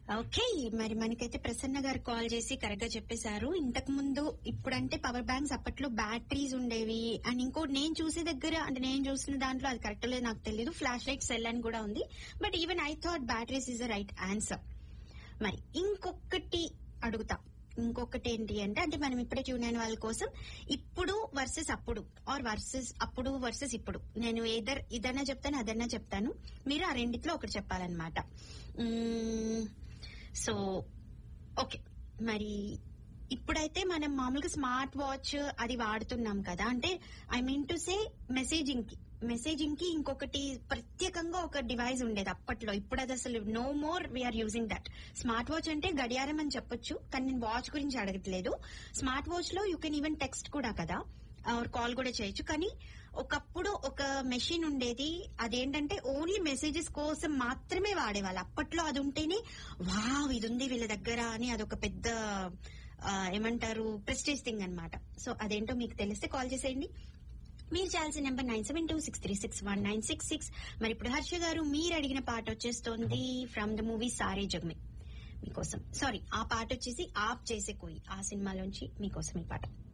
okay మరి మనకైతే ప్రసన్న గారు కాల్ చేసి కరెక్ట్ గా చెప్పేశారు ఇంతకు ముందు ఇప్పుడంటే పవర్ బ్యాంక్స్ అప్పట్లో బ్యాటరీస్ ఉండేవి అండ్ ఇంకోటి నేను చూసే దగ్గర అంటే నేను చూసిన దాంట్లో అది కరెక్ట్ లేదు నాకు తెలియదు ఫ్లాష్ లైట్ సెల్ అని కూడా ఉంది but even I thought batteries is the right answer మరి ఇంకొకటి అడుగుతా ఇంకొకటి ఏంటి అంటే అంటే మనం ఇప్పుడే ట్యూన్ అయిన వాళ్ళ కోసం ఇప్పుడు వర్సెస్ అప్పుడు ఆర్ వర్సెస్ అప్పుడు వర్సెస్ ఇప్పుడు నేను ఏదర్ ఇదన్నా చెప్తాను అదన్నా చెప్తాను మీరు ఆ రెండిట్లో ఒకటి చెప్పాలన్నమాట సో ఓకే మరి ఇప్పుడైతే మనం మామూలుగా స్మార్ట్ వాచ్ అది వాడుతున్నాం కదా అంటే I mean to say messaging కి మెసేజింగ్ కి ఇంకొకటి ప్రత్యేకంగా ఒక డివైస్ ఉండేది అప్పట్లో ఇప్పుడు అది అసలు no more we are using that smart watch అంటే గడియారం అని చెప్పొచ్చు కానీ నేను వాచ్ గురించి అడగట్లేదు స్మార్ట్ వాచ్ లో యూ కెన్ ఈవెన్ టెక్స్ట్ కూడా కదా ఆర్ కాల్ కూడా చేయొచ్చు కానీ ఒకప్పుడు ఒక మెషిన్ ఉండేది అదేంటంటే ఓన్లీ మెసేజెస్ కోసం మాత్రమే వాడేవాళ్ళు అప్పట్లో అది ఉంటేనే వావ్ ఇది ఉంది వీళ్ళ దగ్గర అని అదొక పెద్ద ఆ, ఏమంటారు ప్రెస్టేజ్ థింగ్ అనమాట సో అదేంటో మీకు తెలిస్తే కాల్ చేసేయండి మీరు చేయాల్సిన number nine seven two six three six one nine six six మరి ఇప్పుడు హర్ష గారు మీరు అడిగిన పాట వచ్చేస్తోంది ఫ్రమ్ ద మూవీ సారే జగ్మే మీకోసం సారీ ఆ పాట వచ్చేసి ఆప్ చేసే కోయి ఆ సినిమాలోంచి మీకోసం ఈ పాట